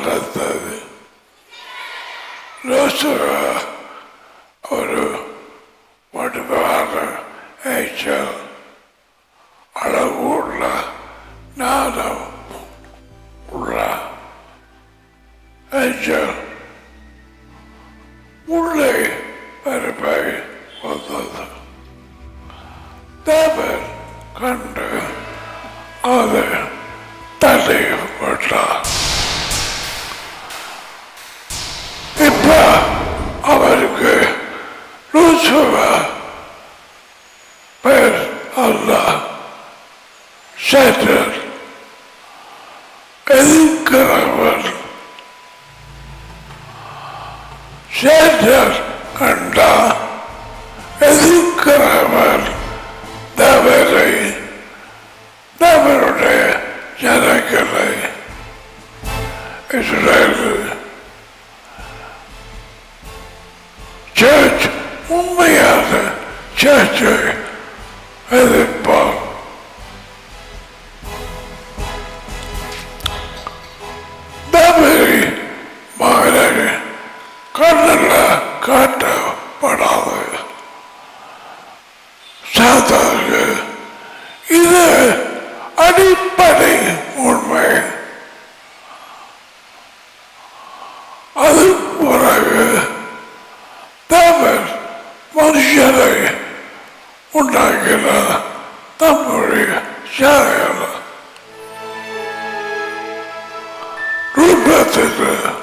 வளர்த்தது ரோசுவா ஒரு வடிவான ஏச்சல் அளவுள்ள நாதம் உள்ள ஏச்சல் உள்ளே பருப்பை வந்தது தேவன் கண்டு அதை தள்ளி விட்டார் இப்ப அவருக்கு லூசுவர் பேர் அல்ல சேட்டர் எதிர்க்கிறவன் சேட்டர் கண்டா எதிர்க்கிறவன் தேவரை தேவனுடைய ஜனங்களை இஸ்ரேல் சர்ச் உண்மையான சர்ச்சை எதிர்ப்பார் தேவரை மகனை கண்ணில் காட்டப்படாது சாதாக இது அடிப்படை உண்மை அது பிறகு தேவன் மனுஷனை உண்டாக்கின தம்முடைய சாயல ரூபத்தில்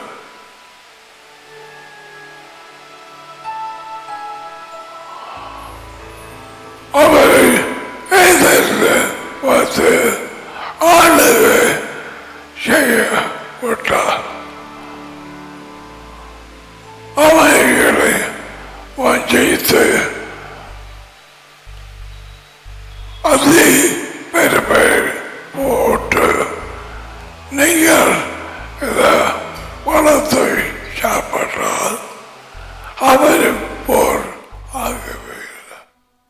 அவரை எதிர்த்து வந்து ஆளுகை செய்ய விட்டார் அவைகளை வஞ்சித்து அதை பெருமை போட்டு நீங்கள் இத வளத்தை சாப்பிட்டால் அவரும் போர் ஆகவே இல்லை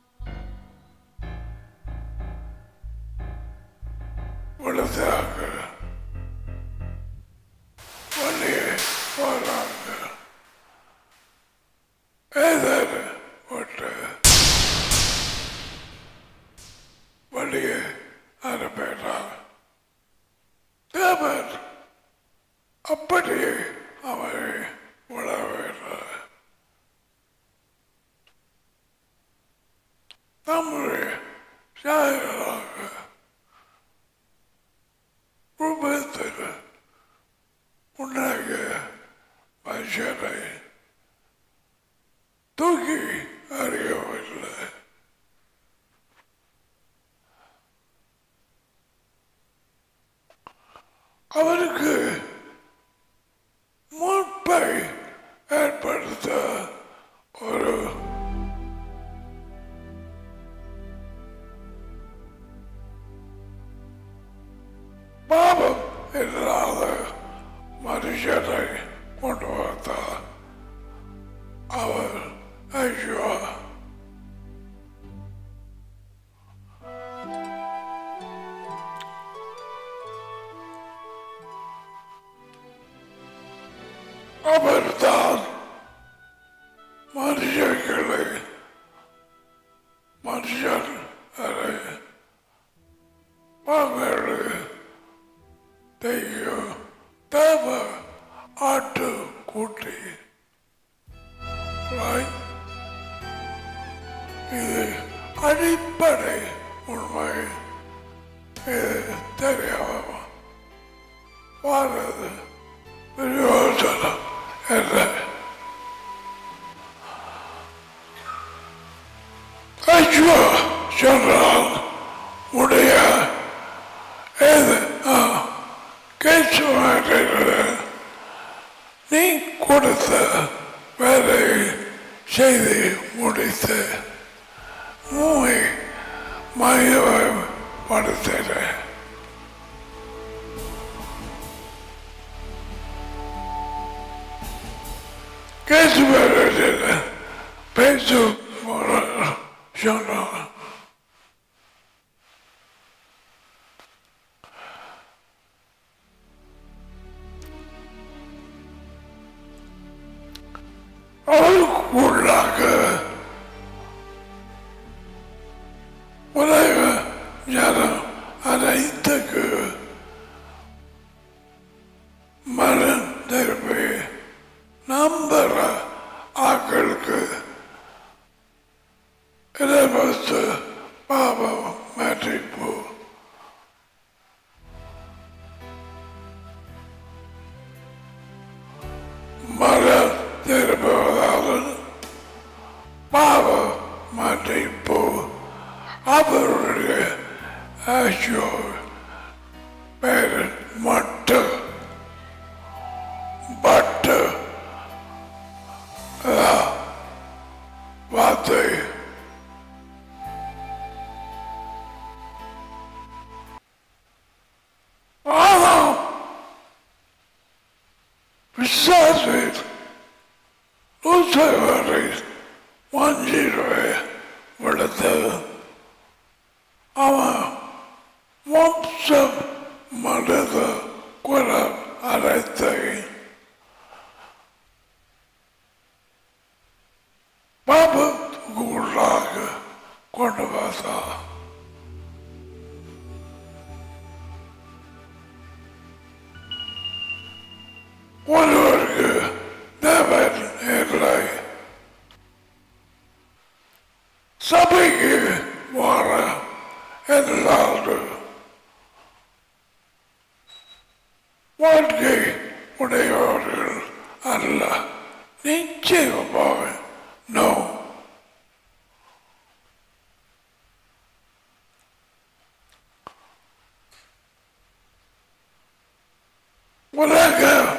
வளர்த்தாக வழியே வராங்க ஏதாவது ஒன்று வழியே அனுப்பினார் தேவன் அப்படியே அவரை விடவில்லை நம்முடைய சாயலாக ரூபத்தில் உண்டாகிய மனுஷனை தூக்கி அறியவில்லை அவருக்கு முன்பை ஏற்படுத்த ஒரு பாவம் இல்லாத மனுஷனை கொண்டு வந்தார் அவர் ஐயோ அவர்தான் மனுஷர்களை மனுஷன் அதை மகளு தெய்யம் தேவ ஆட்டு கூட்டி Right? இது அடிப்படை உண்மை இது தெரியாம வாரது பிரயோஜனம் இல்லை ஐயோ சொன்னால் உடைய ஏது கேட்சுவாங்க நீ கொடுத்த வேலை செய்து முடித்த மூவை மையப்படுத்த கேட்டு வேலை பேசு சொன்னான் உள்ளாக உலக ஜனம் அனைத்துக்கு மனம் திரும்பி நம்புற ஆக்களுக்கு இலவச பாவம் மன்னிப்பு மனம் திரும்புவதால் பாவ மன்னிப்பு அவருடைய ஆஷோ பேரன் மட்டும் பட்டு வார்த்தை ஆமாம் விசாரித்து லூசவரை வஞ்சிருவே விடுத்து அவன் வம்சம் மனத குலம் அரைத்தை பாபத்துக்குள்ளாக கொண்டு வந்தான் ஒருவருக்கு தேவன் இல்லை சபைக்கு வர எல்லாரும் வாழ்க்கை உடையவர்கள் அல்ல நிச்சயமாக நோ உலகம்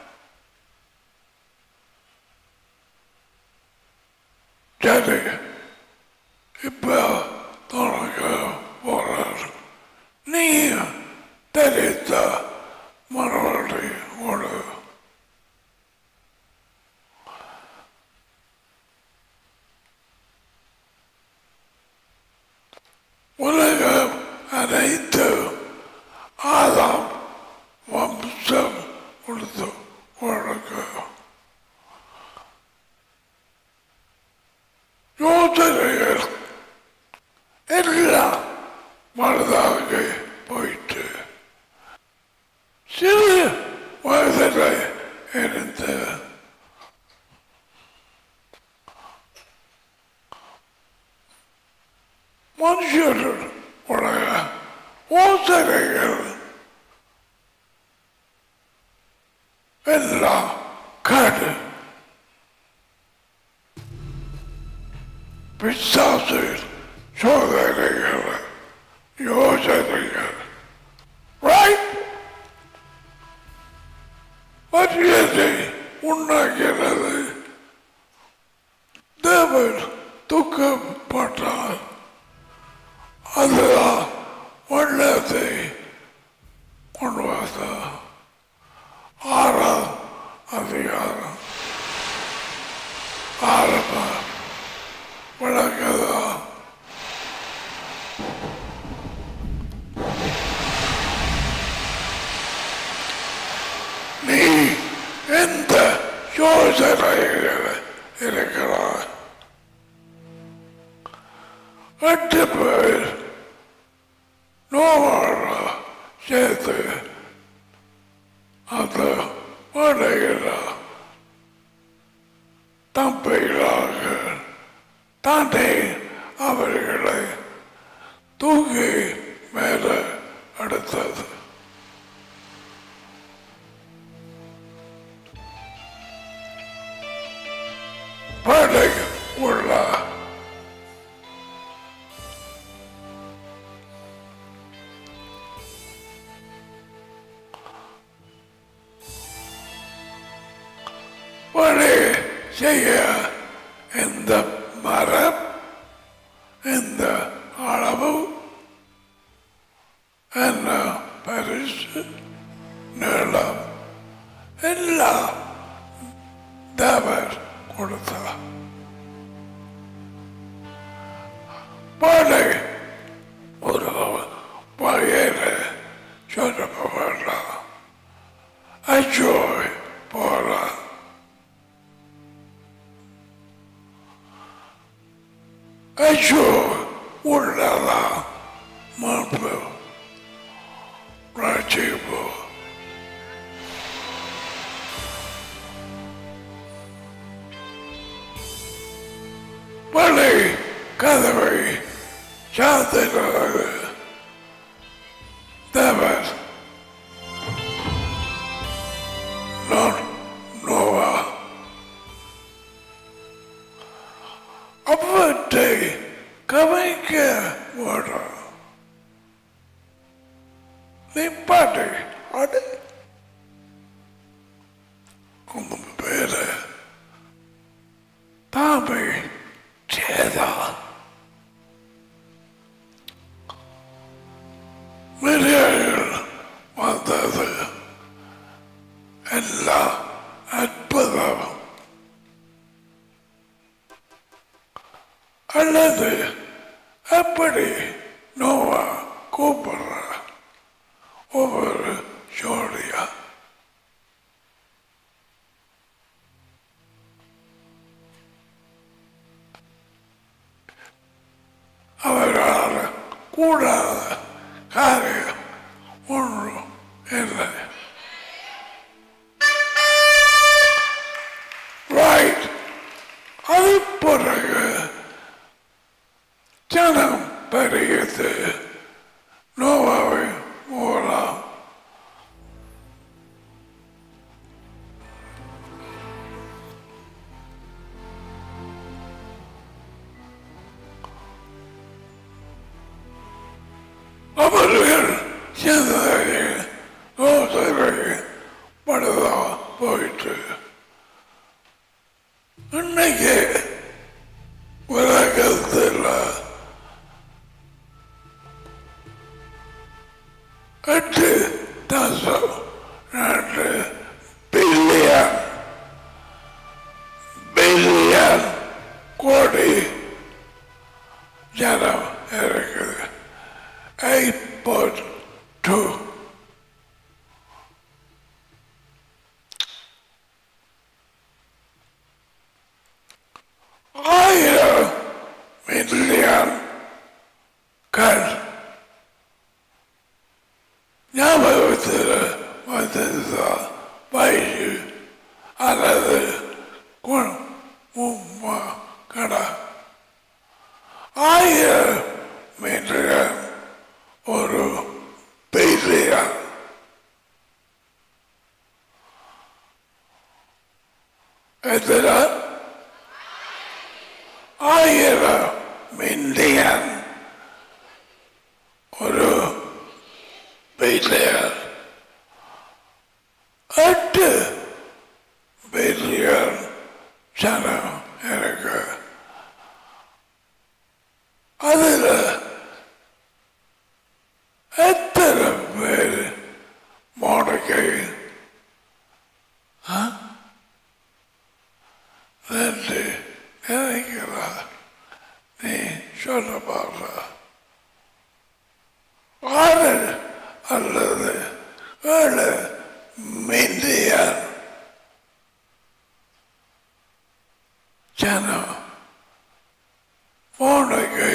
சரி இப்போ தொடங்க போறார் நீ தெரித்த மறுபடி ஒரு உலகம் அனைத்து ஆதாம் வம்சம் கொடுத்து உனக்கு யோசனைகள் எல்லாம் மனதாக போயிட்டு சிறு வயதில் இருந்த மனுஷர்கள் உடைய யோசனைகள் எல்லாம் காடு பிசாசு சோதனைகள் யோசனைகள் ரைட் மரியாதை உண்டாகிறது தேவன் துக்கப்பட்டார் அதுதான் வண்ணத்தை கொண்டு வந்தார் ஆறாம் அதிகாரம் ஆரம்பம் விளக்குதா நீ எந்த யோசனைகள் இருக்கிறாய் எட்டு பேர் நோவாழ சேர்த்து அந்த வேலையில் தம்பைகளாக தானே அவர்களை தூக்கி மேலே எடுத்தது படை உள்ள படை செய்ய இந்த மரம் இந்த அளவு என்ன பரிசு நீளம் எல்லாம் தேவர் கொடுத்தார் படை ஒரு வகையில் சொல்ல வேண்டாம் அச்சோய் போகலாம் ஐயோ உள்ளதா மாண்பு ராஜீபு பழை கதவை சாத்தினார் தேவர் நான் நோவா அவற்றை கவைக்க வேண்டாம் நிப்பாட்டு அடு அந்த பேரு தாமை சேதா மிரியாள் வந்தது எல்லாம் அற்புதம் அல்லது எப்படி நோவா கூப்பிடுற ஒவ்வொரு ஜோடியா அவர்களால் கூடாத காரியம் ஒன்றும் இல்லை ரைட் அது பிறகு ஜனம் பெரியது நோவாவை மூலம் அவர்கள் சிந்தனை யோசனை படுதா போயிட்டு இன்னைக்கு உலகத்தில் எட்டு தசம் ரெண்டு பில்லியன் பில்லியன் கோடி ஜனம் இருக்குது eight point two. ஆயிரம் மில்லியன் கண் ஞாபகத்தில் வந்ததுதான் வயசு அல்லது குணம் உம்மா கடை ஆயிரம் மில்லியன் ஒரு பில்லியன் எத்தனை ஆயிரம் மில்லியன் ஒரு பில்லியன் எட்டு பில்லியன் ஜனம் எனக்கு அதில் எத்தனை பேர் மோடக்கை ரெண்டு நினைக்கிறா நீ சொல்ல பாடுற ஆறு அல்லது ஏழு மில்லியன் ஜனம் மோடக்கை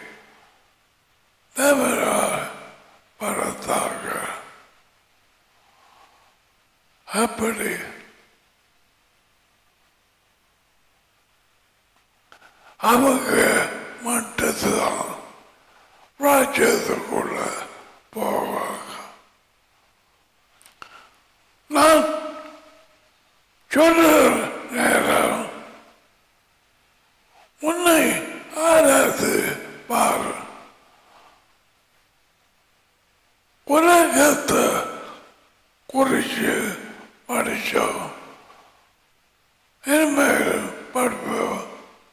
தேவரால் பரத்தாக அப்படி அவங்க மட்டும்தான் ராஜ்யத்துக்குள்ள போவாங்க நான் சொல்ற நேரம் உன்னை ஆராது பாரு உலகத்தை குறிச்சு படித்தோம் இனிமேல் படிப்போம்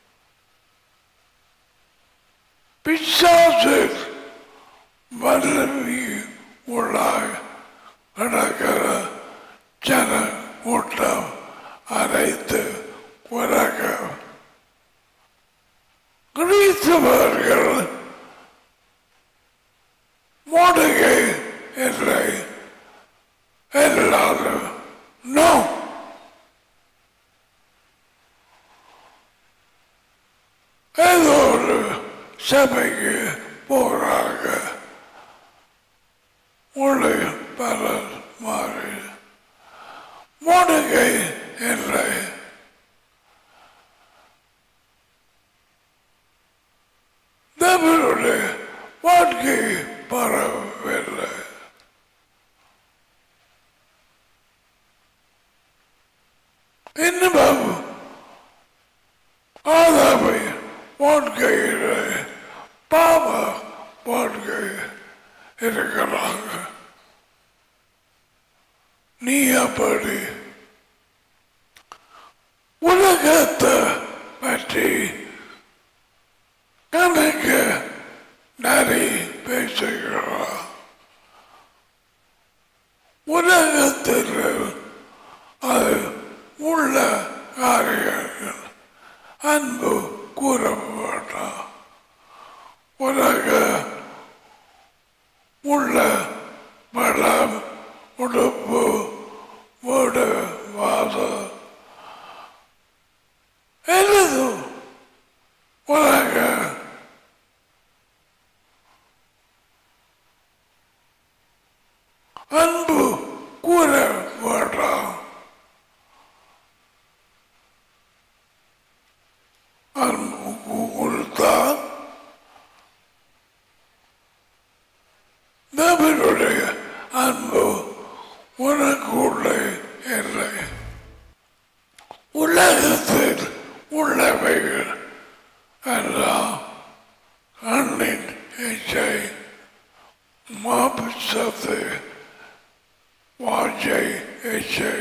பிசாசு வல்லவி உள்ளாய் நடக்கிற ஜன கூட்டம் அனைத்து உலக கிறிஸ்தவர்கள் மோடுகை இல்லை எல்லாரும் நோ ஏதோ ஒரு சபைக்கு போறாங்க உள்ளே பலர் மாறி மோடுகை இல்லை தேவனுடைய வாழ்க்கை பரவவில்லை இன்னும் ஆதாமை வாழ்க்கையில் பாவ வாழ்க்கை இருக்கிறாங்க நீ அப்படி உலகத்தை பற்றி கணக்கு நிறைய பேசுகிறார் உலகத்தில் அது உள்ள காரியங்கள் அன்பு கூறப்பட்டார் உலக உள்ள பலம் உடுப்பு வீடு வாசல் எல்லாதும் உலக அன்பு கூற வேண்டாம் அன்பு கொடுத்தால் தேவனுடைய அன்பு உனக்குள்ளே இல்லை உலகத்தில் உள்ளவைகள் எல்லாம் கண்ணின் இச்சை மாபிசத்து வாஞ்சை இச்சை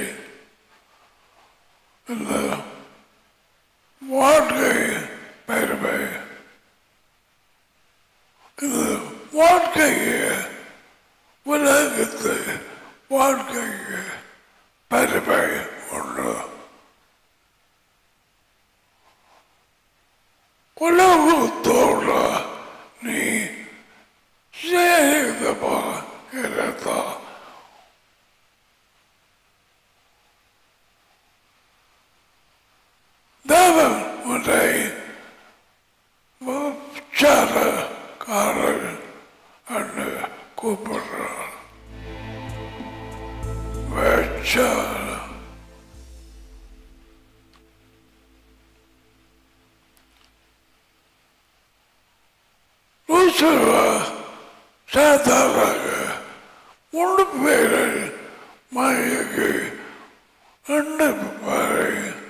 இந்த வாழ்க்கை பெருமை இந்த வாழ்க்கையை உலகத்து வாழ்க்கைக்கு பெருமை உண்டு உலகத்தோட நீ சேதமா இருந்தா தேவன் உன்னை சாரக்காரன் என்று கூப்பிடுறார் வச்சார லூசுவா சாதாரண ஒன்று பேரை மயக்கு ரெண்டு பேரை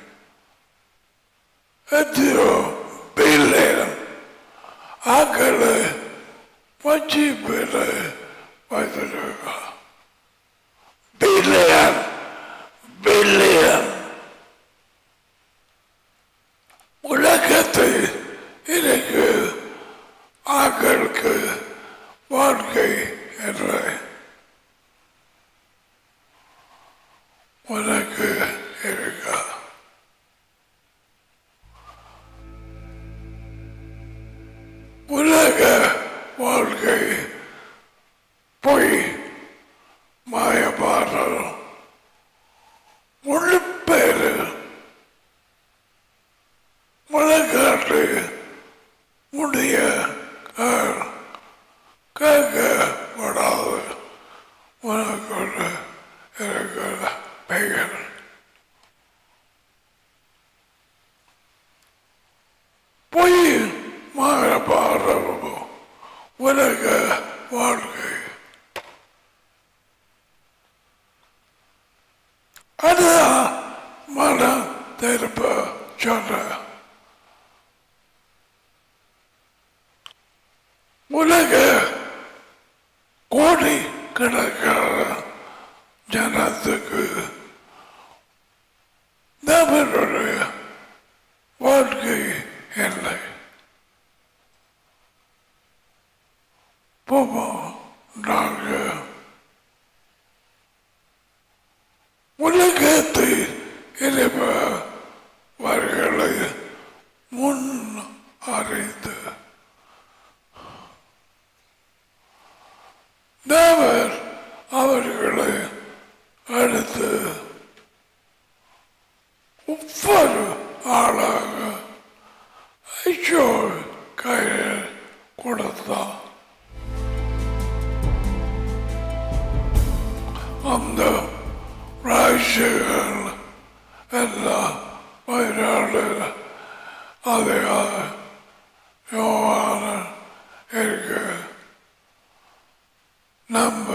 எத்தியோ பில்லியன் ஆக்களை வச்சு பேரை வைத்திருக்கா பில்லியன் பில்லியன் உலகத்தை எனக்கு ஆக்களுக்கு வாழ்க்கை என்ற உனக்கு இருக்கா உலக வாழ்க்கை பொய் மாயபாடல் முழு பேரு முழக்காட்டு முடிய கேட்கப்படாது உனக்கு இருக்கிற பெயர் பொய் மாயபாடல் உலக வாழ்க்கை அதுதான் மனம் திருப்ப சொன்ன உலக கோடி கணக்கான ஜனத்துக்கு நம்மளுடைய வாழ்க்கை இல்லை போவோம் நாங்கள் உலகத்தை இறைவர்களை முன் அறிந்து தேவர் அவர்களை அடுத்து ஒவ்வொரு ஆளாக ஐயோ கையில் கொடுத்தான் அந்த ராசிகள் எல்லாம் வயிறாடு அதே யோவான இருக்கு நம்ம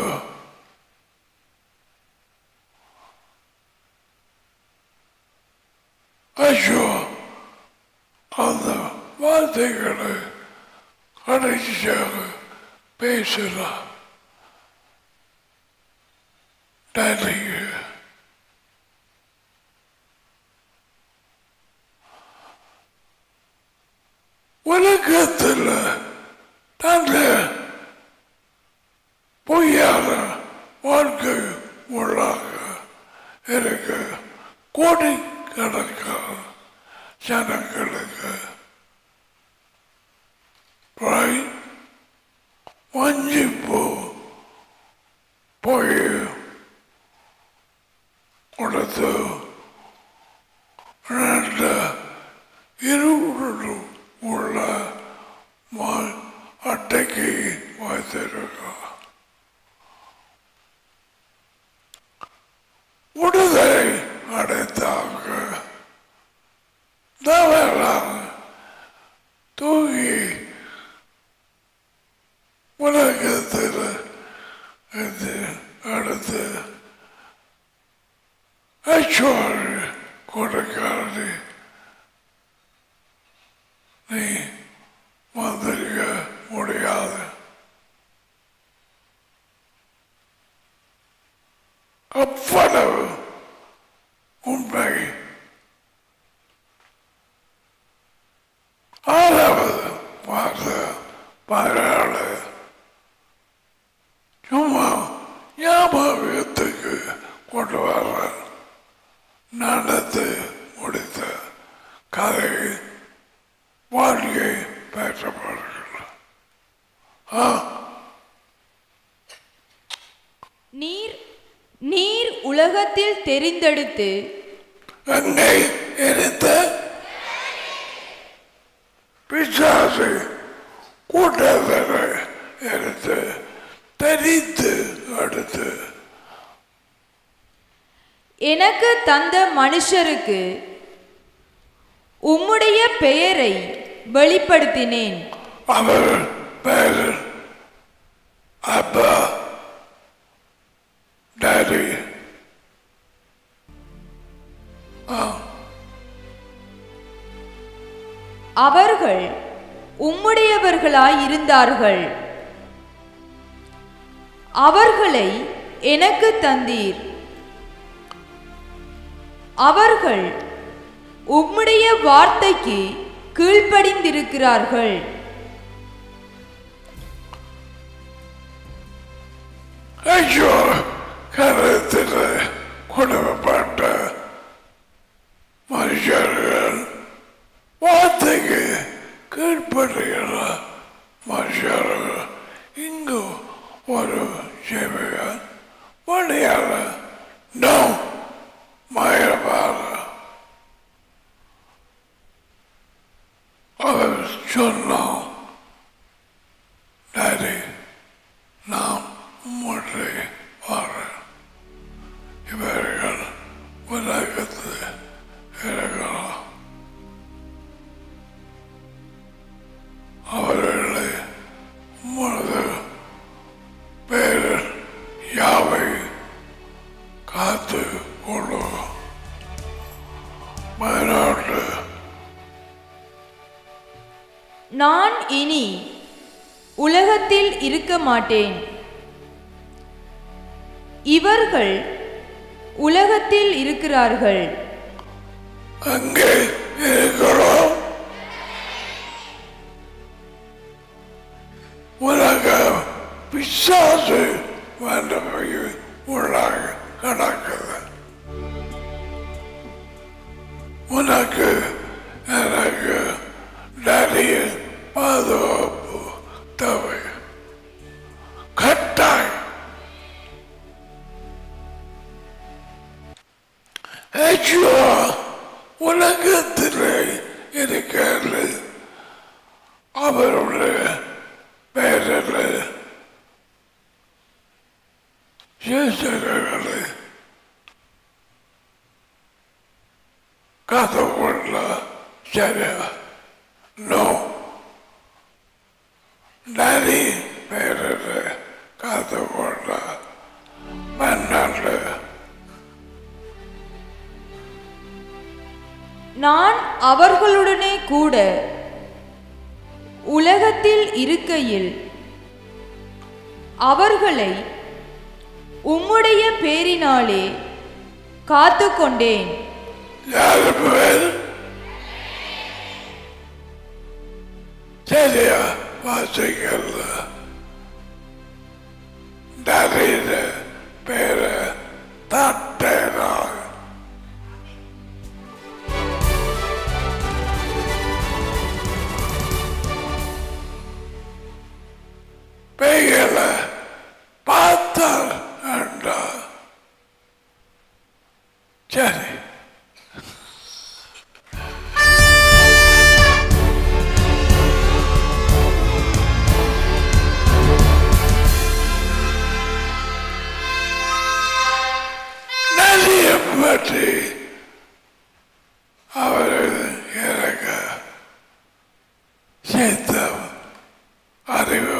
ஐயோ அந்த வார்த்தைகளை கடைசியாக பேசலாம் டேலிங்க உலகத்தில் நல்ல பொய்யான வாழ்க்கை உள்ளாக இருக்க கோடிக்கணக்கான ஜனங்களுக்கு right? வஞ்சிப்பு போய் கொடுத்து நல்ல இருவரும் உள்ள ம- அட்டைக்கு வைத்திருக்கிறார் விடுதலை அடைத்தாங்க தவறாக தூக்கி உலகத்தில் இது அடுத்து ஐஸ்வர்ய கொடுக்காது நீ வந்திருக்க முடியாது அவ்வளவு உண்மை ஆறாவது வார்த்தை பாராளு சும்மா ஞாபகத்துக்கு கொண்டு வர நடந்து முடித்த கதை வாழ்க்கை பெற்றப்பார்கள் ஆ நீர் நீர் உலகத்தில் தெரிந்தெடுத்து அங்கே இருந்த பிசாசு கூட்டத்தில் எடுத்து தெரிந்து அடுத்து எனக்கு தந்த மனுஷருக்கு உம்முடைய பெயரை வெளிப்படுத்தினேன் அவர் பேர் அப்பா டாடி அவர்கள் உம்முடையவர்களாய் இருந்தார்கள் அவர்களை எனக்கு தந்தீர் அவர்கள் உம்முடைய வார்த்தைக்கு கீழ்ப்படிந்திருக்கிறார்கள் ஐயோ கருத்தில் கொடுக்கப்பட்ட மனுஷர்கள் வார்த்தைக்கு கீழ்ப்படுகிற மனுஷர்கள் இங்கு ஒரு செவிகள் வழியாக நோ மயப்பாக அவர் சொன்னோம் டாடி நாம் உம்முடைய வார இவர்கள் உலகத்து இருக்கலாம் அவர்களை உமது பேரில் யாவை காத்து கொள்ளும் மாநாட்டு நான் இனி உலகத்தில் இருக்க மாட்டேன் இவர்கள் உலகத்தில் இருக்கிறார்கள் அங்கே இருக்கிறோம் உலக பிசாசு வந்தவையில் உள்ளாக கிடக்குது உனக்கு எனக்கு நிறைய பாதுகாப்பு தேவை கட்டாயம் ஐயோ உலகத்திலே இருக்கிறது அவருடைய புஸ்தகங்களை கற்றுக்கொள்ள சரியா நோ நிறைய பேரில் கற்றுக்கொள்ள மன்னாட்டு நான் அவர்களுடனே கூட உலகத்தில் இருக்கையில் அவர்களை உம்முடைய பேரினாலே காத்துக்கொண்டேன் யாரு பேர் சரியா வாசிக்கல நிறைய பேரை தட்டேனாங்க பேய்களை பார்த்தால் என்றா சரி நிறைய பற்றி அவரது இறக்க சித்தம் அறிவு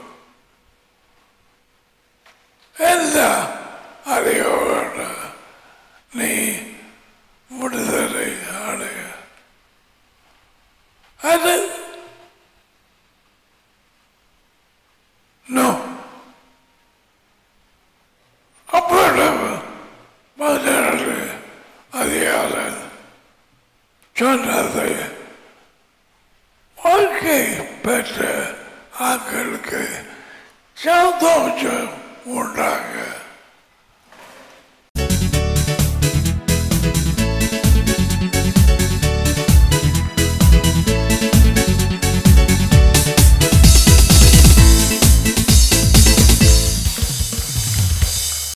எல்லாம் அறிவோட நீ விடுதலை அடைய அது நோ அவ்வளவு பதினேழு அதிகாரம் சொன்னது வாழ்க்கை பெற்ற ஆக்களுக்கு சந்தோஷம் உண்டாக